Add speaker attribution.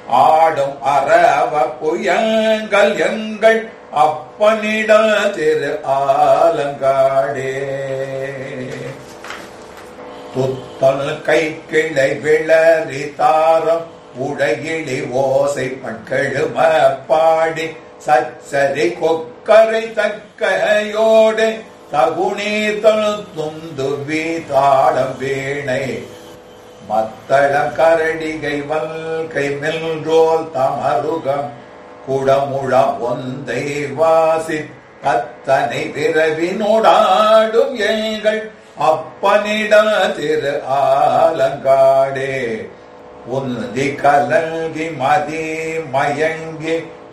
Speaker 1: ஆடும் அரவ புயங்கள் எங்கள் அப்பனிட திரு ஆலங்காடே துத்தல் கை கிளை விளறி தாரம் உடையிலி ஓசை பட்கெழும பாடி சச்சரி கொக்கரை தக்கையோடு தகுநீதல் துந்து வீதாளம் வீணை மத்தளம் கரடிகை வல்கை மெல்ரோல் தமருகம் குடமுழ ஒந்தை வாசி கத்தனை விரவினோடாடும் எங்கள் அப்பனிட திரு ஆலங்காடே உந்தி கலங்கி மதி மயங்கி